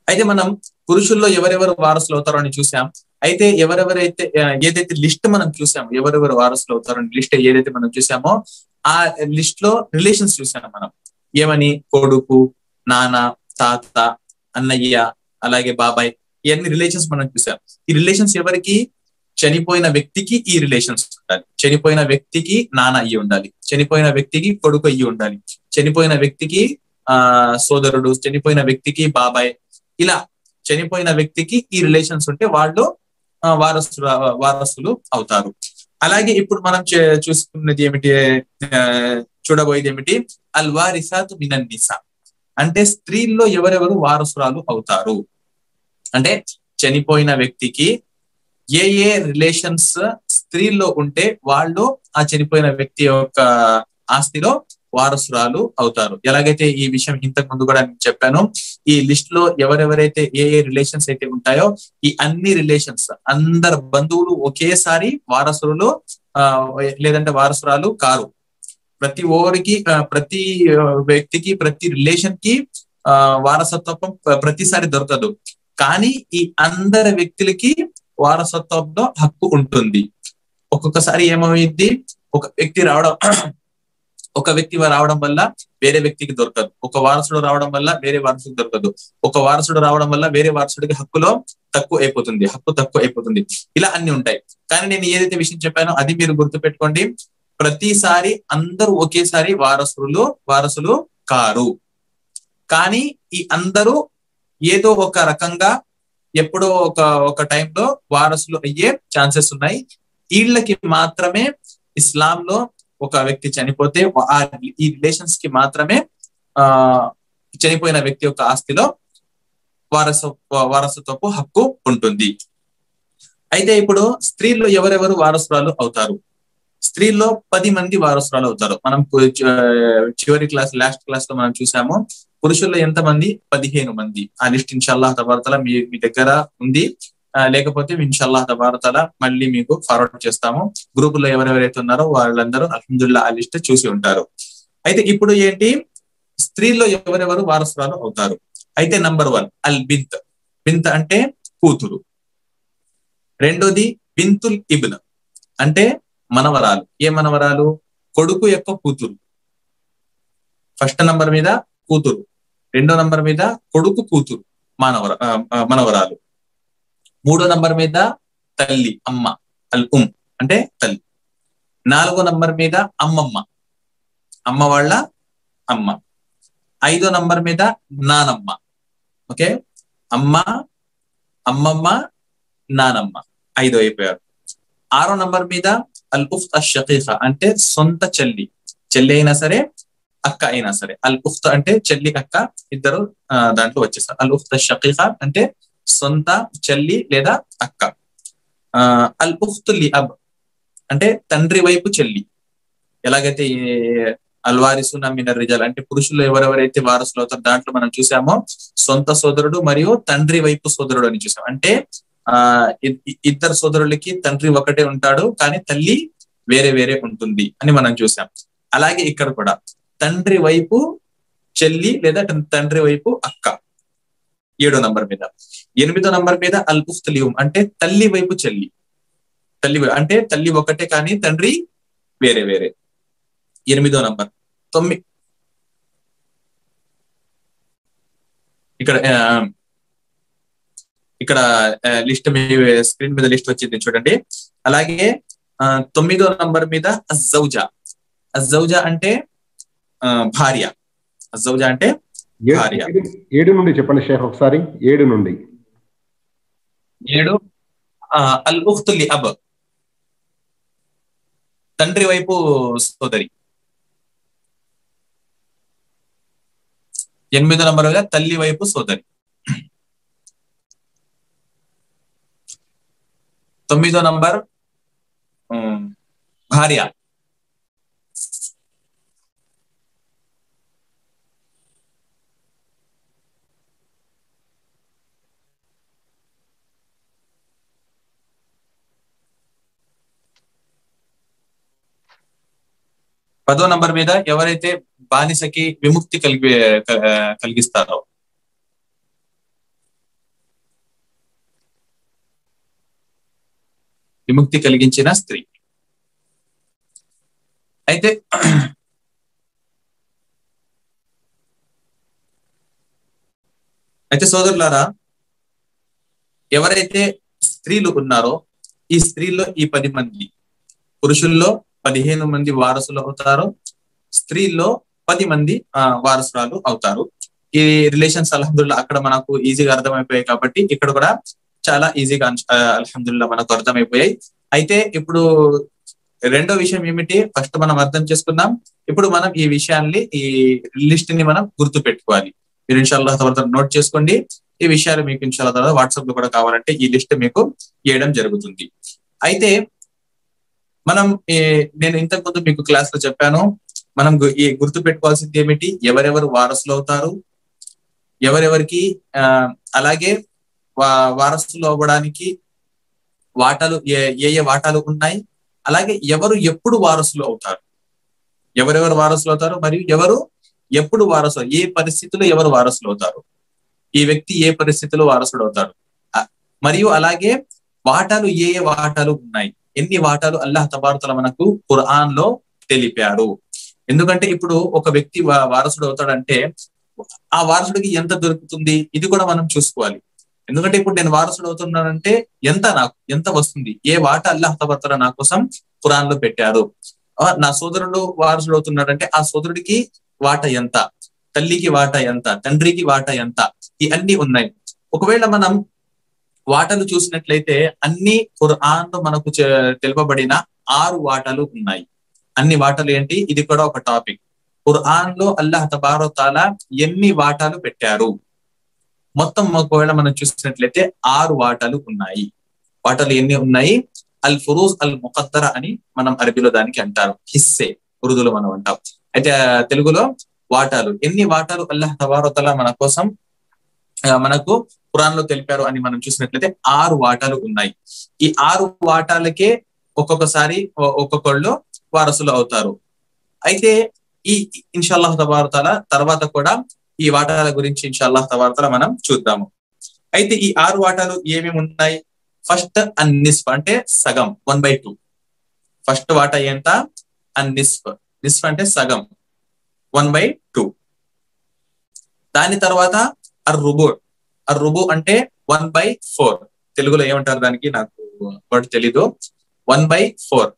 అయితే మనం పురుషుల్లో ఎవరెవరు వారసులు అవుతారో అని చూసాం అయితే ఎవరెవరైతే ఆ, ఏదైతే లిస్ట్ మనం చూసామో ఎవరెవరు వారసులు అవుతారో అని లిస్ట్ ఏదైతే మనం చూసామో ఆ లిస్ట్ లో రిలేషన్స్ చూసాం మనం ఏమని కొడుకు నాన్న తాత అన్నయ్య అలాగే బాబాయ్ ఇవన్నీ రిలేషన్స్ మనం చూసాం ఈ రిలేషన్స్ ఎవరికి చనిపోయిన వ్యక్తికి ఈ రిలేషన్స్ ఉండాలి చనిపోయిన వ్యక్తికి నాన్న అయ్యి ఉండాలి చనిపోయిన వ్యక్తికి కొడుకు అయ్యి ఉండాలి చనిపోయిన వ్యక్తికి ఆ సోదరుడు చనిపోయిన వ్యక్తికి బాబాయ్ ఇలా చనిపోయిన వ్యక్తికి ఈ రిలేషన్స్ ఉంటే వాళ్ళు ఆ, వారసులు వారసులు అవుతారు అలాగే ఇప్పుడు మనం చే- చూసుకున్నది ఏమిటి ఆ, చూడబోయేది ఏమిటి అల్ వారిసాతు మినన్ నిసా అంటే స్త్రీల్లో ఎవరెవరు వారసురాలు అవుతారు అంటే చనిపోయిన వ్యక్తికి ఏ ఏ రిలేషన్స్ స్త్రీల్లో ఉంటే వాళ్ళు ఆ చనిపోయిన వ్యక్తి యొక్క ఆస్తిలో వారసురాలు అవుతారు ఎలాగైతే ఈ విషయం ఇంతకు ముందు కూడా నేను చెప్పాను ఈ లిస్ట్ లో ఎవరెవరైతే ఏ ఏ రిలేషన్స్ అయితే ఉంటాయో ఈ అన్ని రిలేషన్స్ అందరు బంధువులు ఒకేసారి వారసులు ఆ, లేదంటే వారసురాలు కారు ప్రతి ఓరికి ఆ, ప్రతి ఆ, వ్యక్తికి ప్రతి రిలేషన్ కి ఆ వారసత్వం ప్ర- ప్రతిసారి దొరకదు కానీ ఈ అందరి వ్యక్తులకి వారసత్వంలో హక్కు ఉంటుంది ఒక్కొక్కసారి ఏమైంది ఒక వ్యక్తి రావడం ఒక వ్యక్తి రావడం వల్ల వేరే వ్యక్తికి దొరకదు ఒక వారసుడు రావడం వల్ల వేరే వారసుడికి దొరకదు ఒక వారసుడు రావడం వల్ల వేరే వారసుడికి హక్కులో తక్కువ అయిపోతుంది హక్కు తక్కువ అయిపోతుంది ఇలా అన్ని ఉంటాయి కానీ నేను ఏదైతే విషయం చెప్పానో అది మీరు గుర్తుపెట్టుకోండి ప్రతిసారి అందరూ ఒకేసారి వారసులు వారసులు కారు కానీ ఈ అందరూ ఏదో ఒక రకంగా ఎప్పుడో ఒక ఒక టైంలో వారసులు అయ్యే ఛాన్సెస్ ఉన్నాయి వీళ్ళకి మాత్రమే ఇస్లాం లో ఒక వ్యక్తి చనిపోతే ఆ ఈ రిలేషన్స్ కి మాత్రమే ఆ చనిపోయిన వ్యక్తి యొక్క ఆస్తిలో వారస వారసత్వపు హక్కు ఉంటుంది అయితే ఇప్పుడు స్త్రీల్లో ఎవరెవరు వారసురాలు అవుతారు స్త్రీల్లో పది మంది వారసురాలు అవుతారు మనం పు- చ- చివరి క్లాస్ లాస్ట్ క్లాస్ లో మనం చూసాము పురుషుల్లో ఎంత మంది పదిహేను మంది ఆ లిస్ట్ ఇన్షాల్లాహ్ తబారతల మీ మీ దగ్గర ఉంది ఆ, లేకపోతే ఇన్షాల్లాహ్ తబారతల మళ్ళీ మీకు ఫార్వర్డ్ చేస్తాము గ్రూప్ లో ఎవరెవరైతే ఉన్నారో వాళ్ళందరూ అల్హమ్దుల్లా ఆ లిస్ట్ చూసి ఉంటారు అయితే ఇప్పుడు ఏంటి స్త్రీల్లో ఎవరెవరు వారసురాలు అవుతారు అయితే నంబర్ వన్ అల్ బింత్ బింత్ అంటే కూతురు రెండోది బింతుల్ ఇబ్న్ అంటే మనవరాలు ఏ మనవరాలు కొడుకు యొక్క కూతురు ఫస్ట్ నంబర్ మీద కూతురు రెండో నంబర్ మీద కొడుకు కూతురు మానవర ఆ, ఆ, మనవరాలు మూడో నంబర్ మీద తల్లి అమ్మ అల్ ఉమ్ అంటే తల్లి నాలుగో నంబర్ మీద అమ్మమ్మ అమ్మ వాళ్ళ అమ్మ ఐదో నంబర్ మీద నానమ్మ ఓకే అమ్మ అమ్మమ్మ నానమ్మ ఐదో అయిపోయారు ఆరో నంబర్ మీద అల్ ఉఫ్త్ అషకీఫ అంటే సొంత చెల్లి చెల్లి అయినా సరే అక్క అయినా సరే అల్ ఉఫ్త్ అంటే చెల్లి అక్క ఇద్దరు ఆ, దాంట్లో వచ్చేస్తారు అల్ ఉఫ్త్ షకీఫ అంటే సొంత చెల్లి లేదా అక్క ఆ, అల్ ఉఫ్త్ లి అబ్ అంటే తండ్రి వైపు చెల్లి ఎలాగైతే ఈ అల్వారిసున మినర్ రిజాల్ అంటే పురుషులు ఎవరెవరైతే వారసులు అవుతారో దాంట్లో మనం చూసామో సొంత సోదరుడు మరియు తండ్రి వైపు సోదరుడు అని చూసాం అంటే ఆ ఇ- ఇ- ఇద్దరు సోదరులకి తండ్రి ఒకటే ఉంటాడు కానీ తల్లి వేరే వేరే ఉంటుంది అని మనం చూసాం అలాగే ఇక్కడ కూడా తండ్రి వైపు చెల్లి లేదా తన్- తండ్రి వైపు అక్క ఏడో నంబర్ మీద ఎనిమిదో నంబర్ మీద అల్ ఉఫ్తలియం అంటే తల్లి వైపు చెల్లి తల్లి వై- అంటే తల్లి ఒకటే కానీ తండ్రి వేరే వేరే ఎనిమిదో నంబర్ తొమ్మిది ఇక్కడ ఆ, ఇక్కడ లిస్ట్ మీ స్క్రీన్ మీద లిస్ట్ వచ్చింది చూడండి అలాగే ఆ, తొమ్మిదో నంబర్ మీద అజౌజా అజౌజా అంటే ఆ, భార్య అజౌజా అంటే ఏడు- భార్య. ఏడు- ఏడు నుండి చెప్పండి షేఖ్ ఒకసారి ఏడు నుండి ఏడు ఆ, అల్ ఉఖ్తులి అబ్ తండ్రి వైపు సోదరి ఎనిమిదో నంబర్ మీద తల్లి వైపు సోదరి తొమ్మిదో నంబర్ ఉమ్, భార్య పదో నంబర్ మీద ఎవరైతే బానిసకి విముక్తి కలిగి క- కలిగిస్తారో విముక్తి కలిగించిన స్త్రీ అయితే అయితే సోదరులారా ఎవరైతే స్త్రీలు ఉన్నారో ఈ స్త్రీల్లో ఈ పది మంది పురుషుల్లో పదిహేను మంది వారసులు అవుతారు స్త్రీల్లో పది మంది ఆ, వారసురాలు అవుతారు ఈ రిలేషన్స్ అల్హమ్దుల్లా అక్కడ మనకు ఈజీగా అర్థమైపోయాయి కాబట్టి ఇక్కడ కూడా చాలా ఈజీగా అల్హమ్దుల్లా మనకు అర్థమైపోయాయి అయితే ఇప్పుడు రెండో విషయం ఏమిటి ఫస్ట్ మనం అర్థం చేసుకుందాం ఇప్పుడు మనం ఈ విషయాల్ని ఈ లిస్ట్ ని మనం గుర్తు పెట్టుకోవాలి మీరు ఇన్షాల్లా తర్వాత నోట్ చేసుకోండి ఈ విషయాలు మీకు ఇన్షాల్లా తర్వాత వాట్సాప్ లో కూడా కావాలంటే ఈ లిస్ట్ మీకు ఇవ్వడం జరుగుతుంది అయితే మనం ఈ నేను ఇంతకు ముందు మీకు క్లాస్ లో చెప్పాను మనం గు- ఈ గుర్తు పెట్టుకోవాల్సింది ఏమిటి ఎవరెవరు వారసులు అవుతారు ఎవరెవరికి ఆ, అలాగే వా- వారసులు అవ్వడానికి వాటాలు ఏ ఏ ఏ వాటాలు ఉన్నాయి అలాగే ఎవరు ఎప్పుడు వారసులు అవుతారు ఎవరెవరు వారసులు అవుతారు మరియు ఎవరు ఎప్పుడు వారసు ఏ పరిస్థితిలో ఎవరు వారసులు అవుతారు ఈ వ్యక్తి ఏ పరిస్థితిలో వారసుడు అవుతాడు ఆ, మరియు అలాగే వాటాలు ఏ ఏ వాటాలు ఉన్నాయి ఎన్ని వాటాలు అల్లాహ్ తబారుతల మనకు ఖురాన్ లో తెలిపారు ఎందుకంటే ఇప్పుడు ఒక వ్యక్తి వా- వారసుడు అవుతాడంటే ఆ వారసుడికి ఎంత దొరుకుతుంది ఇది కూడా మనం చూసుకోవాలి ఎందుకంటే ఇప్పుడు నేను వారసుడు అవుతున్నానంటే ఎంత నాకు ఎంత వస్తుంది ఏ వాట అల్లాహ్ తబారుతల నా కోసం ఖురాన్ లో పెట్టారు ఆ, నా సోదరుడు వారసుడు అవుతున్నాడంటే ఆ సోదరుడికి వాట ఎంత తల్లికి వాట ఎంత తండ్రికి వాట ఎంత ఈ అన్ని ఉన్నాయి ఒకవేళ మనం వాటలు చూసినట్లయితే అన్ని ఖురాన్ లో మనకు చె- తెలుపబడిన ఆరు వాటలు ఉన్నాయి అన్ని వాటలు ఏంటి ఇది కూడా ఒక టాపిక్ ఖురాన్ లో అల్లాహ్ తబారో తాలా ఎన్ని వాటాలు పెట్టారు మొత్తం ఒకవేళ మనం చూసినట్లయితే ఆరు వాటాలు ఉన్నాయి వాటాలు ఎన్ని ఉన్నాయి అల్ ఫురూజ్ అల్ ముఖద్దర అని మనం అరబీలో దానికి అంటారు హిస్సే ఉర్దూలో మనం అంటాం అయితే ఆ, తెలుగులో వాటాలు ఎన్ని వాటాలు అల్లాహ్ తబారో తాలా మన కోసం ఆ, మనకు ఖురాన్ లో తెలిపారు అని మనం చూసినట్లయితే ఆరు వాటాలు ఉన్నాయి ఈ ఆరు వాటాలకే ఒక్కొక్కసారి ఒ- ఒక్కొక్కళ్ళు వారసులు అవుతారు అయితే ఈ ఇన్షాల్లాహ్ తబారతాల తర్వాత కూడా ఈ వాటాల గురించి ఇన్షాల్లాహ్ తబారతాల మనం చూద్దాము అయితే ఈ ఆరు వాటాలు ఏమేమి ఉన్నాయి ఫస్ట్ అన్ నిస్ఫ్ అంటే సగం వన్ బై టూ ఫస్ట్ వాటా ఎంత అన్ నిస్ఫ్ నిస్ఫ్ అంటే సగం వన్ బై టూ దాని తర్వాత అర్ రుబు అర్ రుబు అంటే వన్ బై ఫోర్ తెలుగులో ఏమంటారు దానికి నాకు వర్డ్ తెలీదు వన్ బై ఫోర్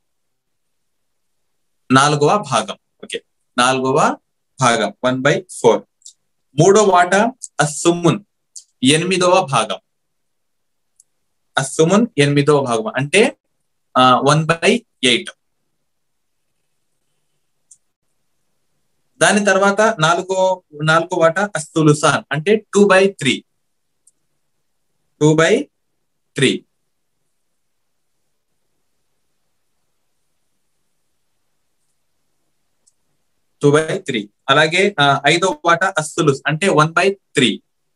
నాలుగవ భాగం ఓకే నాలుగవ భాగం వన్ బై ఫోర్ మూడో వాట అస్సుమున్ ఎనిమిదవ భాగం అస్సుమున్ ఎనిమిదవ భాగం అంటే వన్ బై ఎయిట్ దాని తర్వాత నాలుగో నాలుగో వాట అస్తులుసాన్ అంటే two by three two by three two by three అలాగే ఆ, ఐదో వాట అస్తులుస్ అంటే వన్ బై త్రీ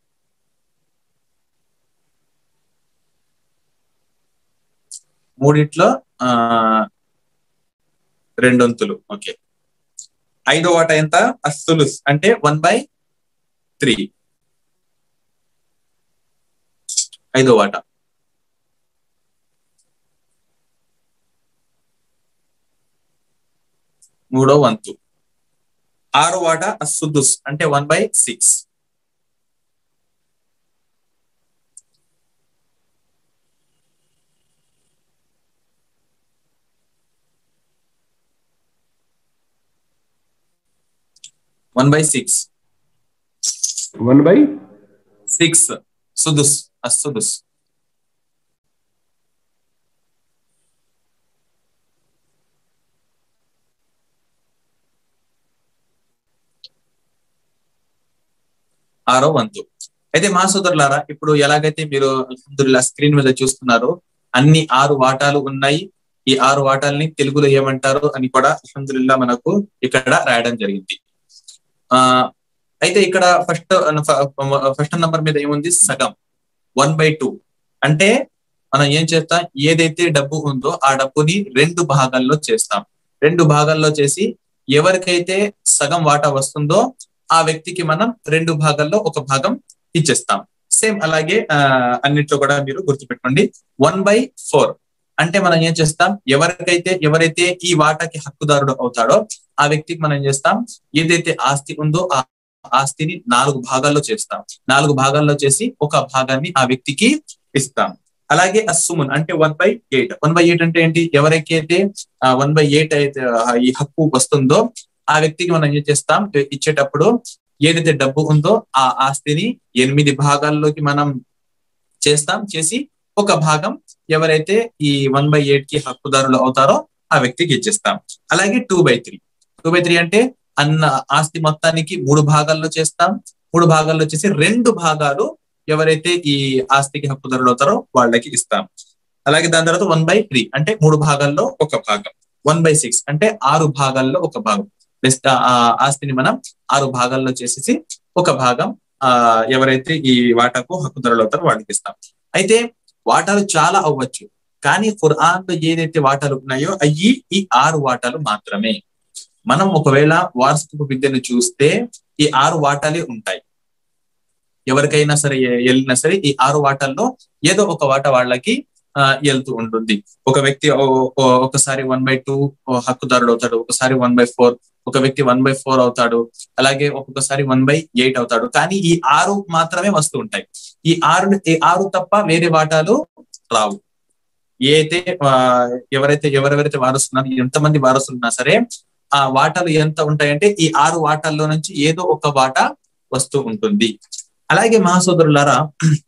మూడిట్లో ఆ రెండొంతులు ఓకే ఐదో వాట ఎంత అస్తులుస్ అంటే వన్ బై త్రీ ఐదో వాట మూడో వంతు ఆరో వాట అస్సుదుస్ అంటే one by six one by six one by six సుదుస్ అస్సుదుస్ ఆరో వంతు అయితే మా సోదరులారా ఇప్పుడు ఎలాగైతే మీరు అల్హమ్దుల్లా స్క్రీన్ మీద చూస్తున్నారో అన్ని ఆరు వాటాలు ఉన్నాయి ఈ ఆరు వాటాలని తెలుగులో ఏమంటారు అని కూడా అల్హమ్దుల్లా మనకు ఇక్కడ రాయడం జరిగింది ఆ అయితే ఇక్కడ ఫస్ట్ ఫస్ట్ నంబర్ మీద ఏముంది సగం వన్ బై టూ అంటే మనం ఏం చేస్తాం ఏదైతే డబ్బు ఉందో ఆ డబ్బుని రెండు భాగాల్లో చేస్తాం రెండు భాగాల్లో చేసి ఎవరికైతే సగం వాటా వస్తుందో ఆ వ్యక్తికి మనం రెండు భాగాల్లో ఒక భాగం ఇచ్చేస్తాం సేమ్ అలాగే ఆ, అన్నిట్లో కూడా మీరు గుర్తుపెట్టుకోండి వన్ బై ఫోర్ అంటే మనం ఏం చేస్తాం ఎవరికైతే ఎవరైతే ఈ వాటాకి హక్కుదారుడు అవుతాడో ఆ వ్యక్తికి మనం ఏం చేస్తాం ఏదైతే ఆస్తి ఉందో ఆ ఆస్తిని నాలుగు భాగాల్లో చేస్తాం నాలుగు భాగాల్లో చేసి ఒక భాగాన్ని ఆ వ్యక్తికి ఇస్తాం అలాగే అస్సుమున్ అంటే one by eight one by eight అంటే ఏంటి ఎవరికైతే వన్ బై ఎయిట్ అయితే ఆ, ఈ హక్కు వస్తుందో ఆ వ్యక్తికి మనం ఏం చేస్తాం ఇచ్చేటప్పుడు ఏదైతే డబ్బు ఉందో ఆ ఆస్తిని ఎనిమిది భాగాల్లోకి మనం చేస్తాం చేసి ఒక భాగం ఎవరైతే ఈ వన్ బై ఎయిట్ కి హక్కుదారులు అవుతారో ఆ వ్యక్తికి ఇచ్చేస్తాం అలాగే two by three two by three అంటే అన్న ఆస్తి మొత్తానికి మూడు భాగాల్లో చేస్తాం మూడు భాగాల్లో చేసి రెండు భాగాలు ఎవరైతే ఈ ఆస్తికి హక్కుదారులు అవుతారో వాళ్ళకి ఇస్తాం అలాగే దాని తర్వాత వన్ బై త్రీ అంటే మూడు భాగాల్లో ఒక భాగం వన్ బై సిక్స్ అంటే ఆరు భాగాల్లో ఒక భాగం బెస్ట్ ఆ ఆస్తిని మనం ఆరు భాగాల్లో చేసేసి ఒక భాగం ఆ ఎవరైతే ఈ వాటాకు హక్కుదారులు అవుతారో వాళ్ళకి ఇస్తాం అయితే వాటాలు చాలా అవ్వచ్చు కానీ ఖురాన్ లో ఏదైతే వాటాలు ఉన్నాయో అయ్యి ఈ ఆరు వాటాలు మాత్రమే మనం ఒకవేళ వారసత్వపు విద్యను చూస్తే ఈ ఆరు వాటాలే ఉంటాయి ఎవరికైనా సరే ఎ- వెళ్ళినా సరే ఈ ఆరు వాటాల్లో ఏదో ఒక వాట వాళ్ళకి ఆ, వెళ్తూ ఉంటుంది ఒక వ్యక్తి ఓ- ఓ- ఒకసారి వన్ బై టూ హక్కుదారుడు అవుతాడు ఒకసారి వన్ బై ఫోర్ ఒక వ్యక్తి వన్ బై ఫోర్ అవుతాడు అలాగే ఒక్కొక్కసారి వన్ బై ఎయిట్ అవుతాడు కానీ ఈ ఆరు మాత్రమే వస్తూ ఉంటాయి ఈ ఆరు ఈ ఆరు తప్ప వేరే వాటాలు రావు ఏ అయితే ఆ, ఎవరైతే ఎవరెవరైతే వారసున్నారు ఎంతమంది వారసులు ఉన్నా సరే ఆ వాటాలు ఎంత ఉంటాయంటే ఈ ఆరు వాటాల్లో నుంచి ఏదో ఒక వాటా వస్తూ ఉంటుంది అలాగే మహాసోదరులారా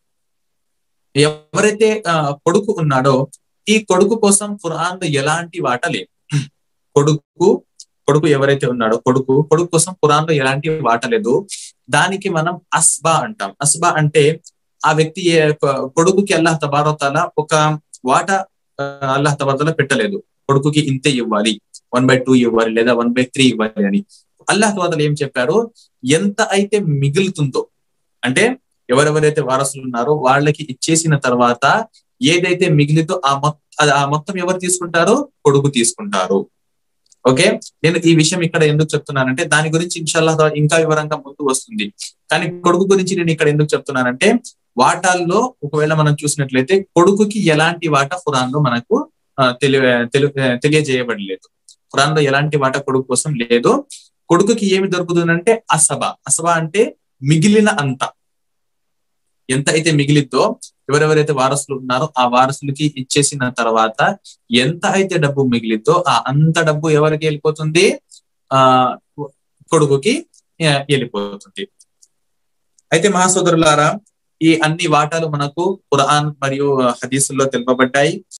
ఎవరైతే ఆ, కొడుకు ఉన్నాడో ఈ కొడుకు కోసం ఖురాన్ లో ఎలాంటి వాట లేదు కొడుకు కొడుకు ఎవరైతే ఉన్నాడో కొడుకు కొడుకు కోసం ఖురాన్ లో ఎలాంటి వాట లేదు దానికి మనం అస్బా అంటాం అస్బా అంటే ఆ వ్యక్తి ఏ- కొడుకుకి అల్లాహ్ తబారతాల ఒక వాట ఆ, అల్లాహ్ తబారతాల పెట్టలేదు కొడుకుకి ఇంతే ఇవ్వాలి వన్ బై టూ ఇవ్వాలి లేదా వన్ బై త్రీ ఇవ్వాలి అని అల్లాహ్ తబారతాల ఏం చెప్పారు ఎంత అయితే మిగులుతుందో అంటే ఎవరెవరైతే వారసులు ఉన్నారో వాళ్ళకి ఇచ్చేసిన తర్వాత ఏదైతే మిగిలితో ఆ మొత్తం ఆ మొత్తం ఎవరు తీసుకుంటారో కొడుకు తీసుకుంటారు ఓకే నేను ఈ విషయం ఇక్కడ ఎందుకు చెప్తున్నానంటే దాని గురించి ఇన్షాల్లా తర్వాత ఇంకా వివరంగా ముందు వస్తుంది కానీ కొడుకు గురించి నేను ఇక్కడ ఎందుకు చెప్తున్నానంటే వాటాల్లో ఒకవేళ మనం చూసినట్లయితే కొడుకుకి ఎలాంటి వాటా ఖురాన్ లో మనకు ఆ, తెలియ తెలు- తెలియజేయబడలేదు ఖురాన్ లో ఎలాంటి వాటా కొడుకు కోసం లేదు కొడుకుకి ఏమి దొరుకుతుందంటే అసబా అసబా అంటే మిగిలిన అంత ఎంత అయితే మిగిలిద్దో ఎవరెవరైతే వారసులు ఉన్నారో ఆ వారసులకి ఇచ్చేసిన తర్వాత ఎంత అయితే డబ్బు మిగిలిద్దో ఆ అంత డబ్బు ఎవరికి వెళ్ళిపోతుంది ఆ కొడుకుకి ఆ, వెళ్ళిపోతుంది అయితే మహాసోదరులారా ఈ అన్ని వాటాలు మనకు ఖురాన్ మరియు హదీసుల్లో తెలుపబడ్డాయి